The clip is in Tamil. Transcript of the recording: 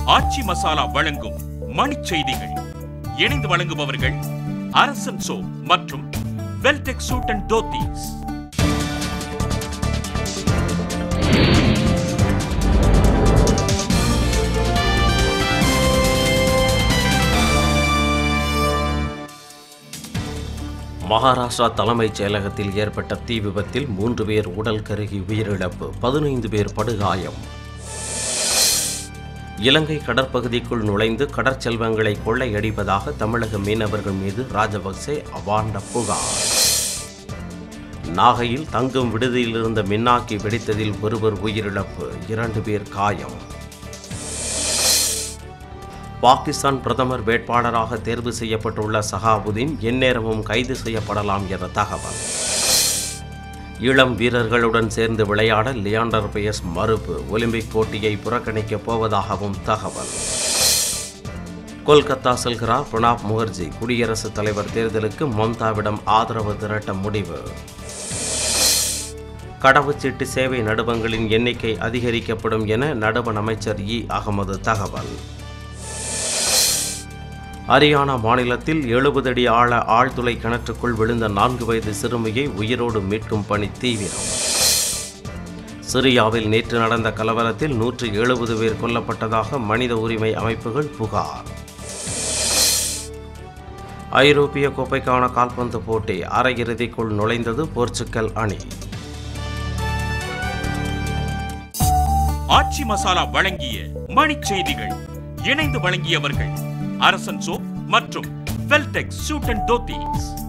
ஆச்சி மசாலா வழங்கும் மணிச் செய்திகள் இணைந்து வழங்குபவர்கள் அரசன் சோ மற்றும் வெல்டெக் சூட் அண்ட் தோத்தீஸ் மகாராஷ்டிரா தலைமைச் செயலகத்தில் ஏற்பட்ட தீ விபத்தில் மூன்று பேர் உடல் கருகி உயிரிழப்பு பதினைந்து பேர் படுகாயம் இலங்கை கடற்பகுதிக்குள் நுழைந்து கடற்செல்வங்களை கொள்ளையடிப்பதாக தமிழக மீனவர்கள் மீது ராஜபக்சே அவாண்ட புகார் நாகையில் தங்கும் விடுதியில் இருந்த மின்னாக்கி வெடித்ததில் ஒருவர் உயிரிழப்பு இரண்டு பேர் காயம் பாகிஸ்தான் பிரதமர் வேட்பாளராக தேர்வு செய்யப்பட்டுள்ள சகாபுதீன் எந்நேரமும் கைது செய்யப்படலாம் என தகவல் இளம் வீரர்களுடன் சேர்ந்து விளையாட லியாண்டர் பயஸ் மறுப்பு ஒலிம்பிக் போட்டியை புறக்கணிக்கப் போவதாகவும் தகவல் கொல்கத்தா செல்கிறார் பிரணாப் முகர்ஜி குடியரசுத் தலைவர் தேர்தலுக்கு மம்தாவிடம் ஆதரவு திரட்ட முடிவு கடவுச்சீட்டு சேவை நடுவங்களின் எண்ணிக்கை அதிகரிக்கப்படும் என நடுவண் அமைச்சர் இ அகமது தகவல் ஹரியானா மாநிலத்தில் எழுபது அடி ஆழ ஆழ்துளை கிணற்றுக்குள் விழுந்த நான்கு வயது சிறுமியை உயிரோடு மீட்கும் பணி தீவிரம் சிரியாவில் நேற்று நடந்த கலவரத்தில் நூற்று எழுபது பேர் கொல்லப்பட்டதாக மனித உரிமை அமைப்புகள் புகார் ஐரோப்பிய கோப்பைக்கான கால்பந்து போட்டி அரையிறுதிக்குள் நுழைந்தது போர்ச்சுக்கல் அணி ஆச்சி மசாலா வழங்கிய மணிச் செய்திகள் இணைந்து வழங்கியவர்கள் அரசன் சோ மற்றும் வெல்டெக் சூட் அண்ட் தோத்தீஸ்